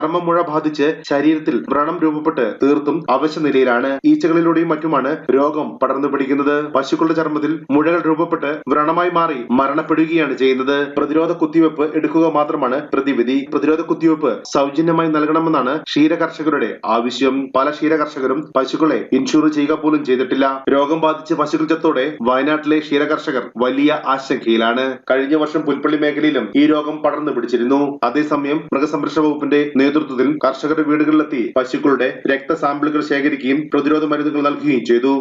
ചർമ്മമുഴ ബാധിച്ച് ശരീരത്തിൽ വ്രണം രൂപപ്പെട്ട് തീർത്തും അവശ നിലയിലാണ് ഈച്ചകളിലൂടെയും മറ്റുമാണ് രോഗം പടർന്നു പിടിക്കുന്നത് പശുക്കളുടെ ചർമ്മത്തിൽ മുഴകൾ രൂപപ്പെട്ട് വ്രണമായി മാറി മരണപ്പെടുകയാണ് ചെയ്യുന്നത് പ്രതിരോധ കുത്തിവെപ്പ് എടുക്കുക മാത്രമാണ് പ്രതിവിധി പ്രതിരോധ കുത്തിവെപ്പ് സൗജന്യമായി നൽകണമെന്നാണ് ക്ഷീര കർഷകരുടെ ആവശ്യം പല ക്ഷീര കർഷകരും പശുക്കളെ ഇൻഷൂർ ചെയ്യുക പോലും ചെയ്തിട്ടില്ല രോഗം ബാധിച്ച് പശുക്കൾ ചത്തോടെ വയനാട്ടിലെ ക്ഷീര കർഷകർ വലിയ ആശങ്കയിലാണ് കഴിഞ്ഞ വർഷം പുൽപ്പള്ളി മേഖലയിലും ഈ രോഗം പടർന്നു പിടിച്ചിരുന്നു അതേസമയം മൃഗസംരക്ഷണ വകുപ്പിന്റെ നേതൃത്വത്തിൽ കർഷകരുടെ വീടുകളിലെത്തി പശുക്കളുടെ രക്തസാമ്പിളുകൾ ശേഖരിക്കുകയും പ്രതിരോധ മരുന്നുകൾ നൽകുകയും ചെയ്തു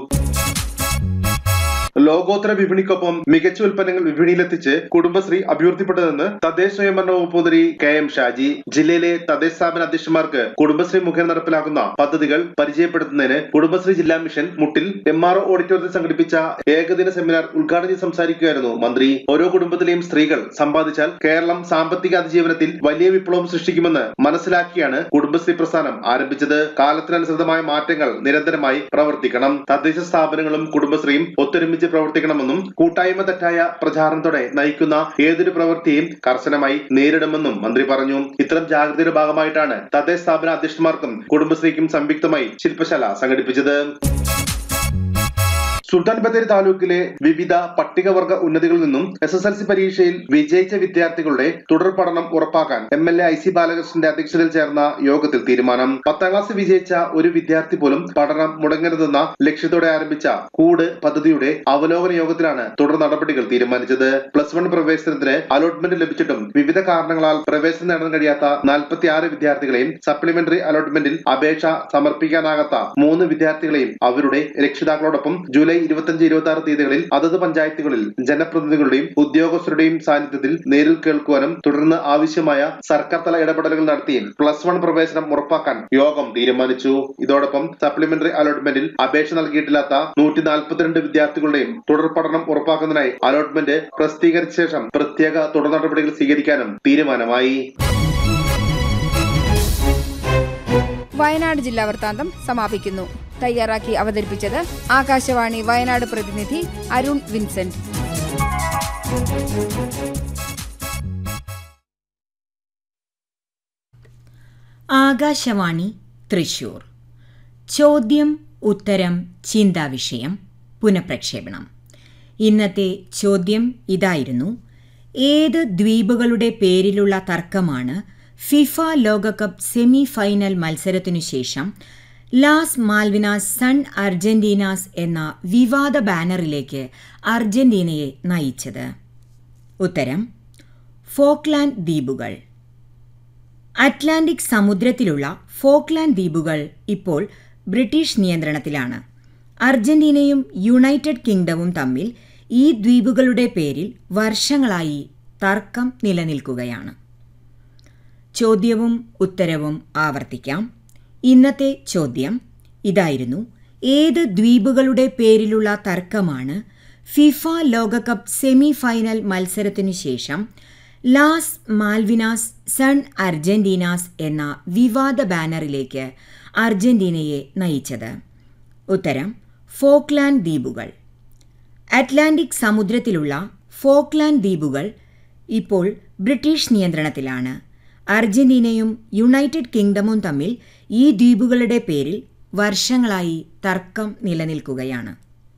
ലോകോത്തര വിപണിക്കൊപ്പം മികച്ച ഉൽപ്പന്നങ്ങൾ വിപണിയിലെത്തിച്ച് കുടുംബശ്രീ അഭിവൃദ്ധിപ്പെട്ടതെന്ന് തദ്ദേശ സ്വയംഭരണ വകുപ്പ് മന്ത്രി കെ എം ഷാജി ജില്ലയിലെ തദ്ദേശ സ്ഥാപന അധ്യക്ഷന്മാർക്ക് കുടുംബശ്രീ മുഖേന നടപ്പിലാക്കുന്ന പദ്ധതികൾ പരിചയപ്പെടുത്തുന്നതിന് കുടുംബശ്രീ ജില്ലാ മിഷൻ മുട്ടിൽ എം ആർ ഓഡിറ്റോറിയത്തിൽ സംഘടിപ്പിച്ച ഏകദിന സെമിനാർ ഉദ്ഘാടനം ചെയ്ത് സംസാരിക്കുകയായിരുന്നു മന്ത്രി ഓരോ കുടുംബത്തിലെയും സ്ത്രീകൾ സമ്പാദിച്ചാൽ കേരളം സാമ്പത്തിക അതിജീവനത്തിൽ വലിയ വിപ്ലവം സൃഷ്ടിക്കുമെന്ന് മനസ്സിലാക്കിയാണ് കുടുംബശ്രീ പ്രസ്ഥാനം ആരംഭിച്ചത് കാലത്തിനനുസൃതമായ മാറ്റങ്ങൾ നിരന്തരമായി പ്രവർത്തിക്കണം തദ്ദേശ സ്ഥാപനങ്ങളും കുടുംബശ്രീയും ഒത്തൊരുമിച്ച് പ്രവർത്തിക്കണമെന്നും കൂട്ടായ്മ തെറ്റായ പ്രചാരണത്തോടെ നയിക്കുന്ന ഏതൊരു പ്രവൃത്തിയും കർശനമായി നേരിടുമെന്നും മന്ത്രി പറഞ്ഞു ഇത്തരം ജാഗ്രതയുടെ ഭാഗമായിട്ടാണ് തദ്ദേശ സ്ഥാപന അധ്യക്ഷന്മാർക്കും കുടുംബശ്രീക്കും സംയുക്തമായി ശില്പശാല സംഘടിപ്പിച്ചത് സുൽത്താൻ ബത്തേരി താലൂക്കിലെ വിവിധ പട്ടികവർഗ ഉന്നതികളിൽ നിന്നും എസ് എസ് എൽ സി പരീക്ഷയിൽ വിജയിച്ച വിദ്യാർത്ഥികളുടെ തുടർ പഠനം ഉറപ്പാക്കാൻ M L A I C ബാലകൃഷ്ണന്റെ അധ്യക്ഷതയിൽ ചേർന്ന യോഗത്തിൽ തീരുമാനം പത്താം ക്ലാസ് വിജയിച്ച ഒരു വിദ്യാർത്ഥി പോലും പഠനം മുടങ്ങരുതെന്ന ലക്ഷ്യത്തോടെ ആരംഭിച്ച കൂട് പദ്ധതിയുടെ അവലോകന യോഗത്തിലാണ് തുടർ നടപടികൾ തീരുമാനിച്ചത് പ്ലസ് വൺ പ്രവേശനത്തിന് അലോട്ട്മെന്റ് ലഭിച്ചിട്ടും വിവിധ കാരണങ്ങളാൽ പ്രവേശനം നേടാൻ കഴിയാത്ത നാൽപ്പത്തി ആറ് വിദ്യാർത്ഥികളെയും സപ്ലിമെന്ററി അലോട്ട്മെന്റിൽ അപേക്ഷ സമർപ്പിക്കാനാകാത്ത മൂന്ന് വിദ്യാർത്ഥികളെയും അവരുടെ രക്ഷിതാക്കളോടൊപ്പം ജൂലൈ ഇരുപത്തിയഞ്ച് ഇരുപത്തി ആറ് തീയതികളിൽ അതത് പഞ്ചായത്തുകളിൽ ജനപ്രതിനിധികളുടെയും ഉദ്യോഗസ്ഥരുടെയും സാന്നിധ്യത്തിൽ നേരിൽ കേൾക്കുവാനും തുടർന്ന് ആവശ്യമായ സർക്കാർ തല ഇടപെടലുകൾ നടത്തി പ്ലസ് വൺ പ്രവേശനം ഉറപ്പാക്കാൻ യോഗം തീരുമാനിച്ചു ഇതോടൊപ്പം സപ്ലിമെന്ററി അലോട്ട്മെന്റിൽ അപേക്ഷ നൽകിയിട്ടില്ലാത്ത നൂറ്റി നാൽപ്പത്തിരണ്ട് വിദ്യാർത്ഥികളുടെയും തുടർ പഠനം ഉറപ്പാക്കുന്നതിനായി അലോട്ട്മെന്റ് പ്രസിദ്ധീകരിച്ച ശേഷം പ്രത്യേക തുടർ നടപടികൾ സ്വീകരിക്കാനും തീരുമാനമായി വയനാട് ജില്ലാ വൃത്താന്തം സമാപിക്കുന്നു തയ്യാറാക്കി അവതരിപ്പിച്ചത് ആകാശവാണി വയനാട് പ്രതിനിധി അരുൺ വിൻസെന്റ് ആകാശവാണി തൃശൂർ ചോദ്യം ഉത്തരം ചിന്താവിഷയം പുനഃപ്രക്ഷേപണം ഇന്നത്തെ ചോദ്യം ഇതായിരുന്നു ഏത് ദ്വീപുകളുടെ പേരിലുള്ള തർക്കമാണ് ഫിഫ ലോകകപ്പ് സെമി ഫൈനൽ മത്സരത്തിനു ശേഷം ലാസ് മാൽവിനാസ് സൺ അർജന്റീനാസ് എന്ന വിവാദ ബാനറിലേക്ക് അർജന്റീനയെ നയിച്ചത് ഉത്തരം ഫോക്ലാൻഡ് ദ്വീപുകൾ അറ്റ്ലാന്റിക് സമുദ്രത്തിലുള്ള ഫോക്ലാൻഡ് ദ്വീപുകൾ ഇപ്പോൾ ബ്രിട്ടീഷ് നിയന്ത്രണത്തിലാണ് അർജന്റീനയും യുണൈറ്റഡ് കിങ്ഡവും തമ്മിൽ ഈ ദ്വീപുകളുടെ പേരിൽ വർഷങ്ങളായി തർക്കം നിലനിൽക്കുകയാണ് ചോദ്യവും ഉത്തരവും ആവർത്തിക്കാം ഇന്നത്തെ ചോദ്യം ഇതായിരുന്നു ഏത് ദ്വീപുകളുടെ പേരിലുള്ള തർക്കമാണ് ഫിഫ ലോകകപ്പ് സെമി ഫൈനൽ മത്സരത്തിനു ശേഷം ലാസ് മാൽവിനാസ് സൺ അർജന്റീനാസ് എന്ന വിവാദ ബാനറിലേക്ക് അർജന്റീനയെ നയിച്ചത് ഉത്തരം ഫോക്ലാൻഡ് ദ്വീപുകൾ അറ്റ്ലാന്റിക് സമുദ്രത്തിലുള്ള ഫോക്ലാൻഡ് ദ്വീപുകൾ ഇപ്പോൾ ബ്രിട്ടീഷ് നിയന്ത്രണത്തിലാണ് അർജന്റീനയും യുണൈറ്റഡ് കിങ്ഡമും തമ്മിൽ ഈ ദ്വീപുകളുടെ പേരിൽ വർഷങ്ങളായി തർക്കം നിലനിൽക്കുകയാണ്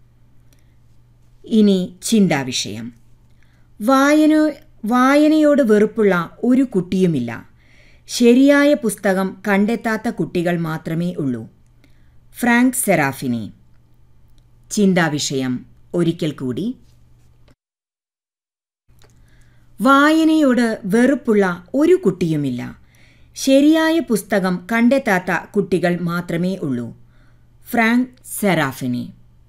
ഇനി ചിന്താവിഷയം വായന വായനയോട് വെറുപ്പുള്ള ഒരു കുട്ടിയുമില്ല ശരിയായ പുസ്തകം കണ്ടെത്താത്ത കുട്ടികൾ മാത്രമേ ഉള്ളൂ ഫ്രാങ്ക് സെറാഫിനി ചിന്താവിഷയം ഒരിക്കൽ കൂടി വായനയോട് വെറുപ്പുള്ള ഒരു കുട്ടിയുമില്ല ശരിയായ പുസ്തകം കണ്ടെത്താത്ത കുട്ടികൾ മാത്രമേ ഉള്ളൂ ഫ്രാങ്ക് സെറാഫിനി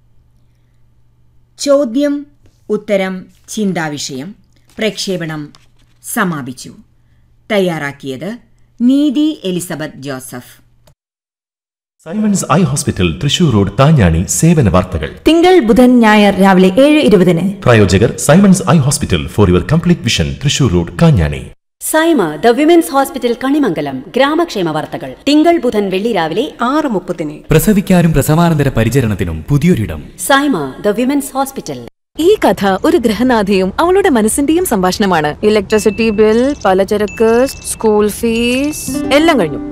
ചോദ്യം ഉത്തരം ചിന്താവിഷയം പ്രക്ഷേപണം സമാപിച്ചു തയ്യാറാക്കിയത് Neethi Elizabeth Joseph Simons I hospital Thrissur road താഞ്ഞാണി സേവന വാർത്തകൾ തിങ്കൾ ബുധൻ ഞായർ രാവിലെ ഏഴ് ഇരുപതിന് പ്രായോജകർ Simons I hospital for your complete vision Thrissur road Kanjani Saima the women's hospital Kanimangalam ഗ്രാമക്ഷേമ വാർത്തകൾ തിങ്കൾ ബുധൻ വെള്ളി രാവിലെ ആറ് മുപ്പതിന് പ്രസവിക്കാനും പ്രസവാനന്തര പരിചരണത്തിനും പുതിയൊരിടം സൈമ ദ വിമൻസ് ഹോസ്പിറ്റൽ ഈ കഥ ഒരു ഗ്രഹനാഥയും അവളുടെ മനസ്സിന്റെയും സംഭാഷണമാണ് ഇലക്ട്രിസിറ്റി ബിൽ പലചരക്ക് സ്കൂൾ ഫീസ് എല്ലാം കഴിഞ്ഞു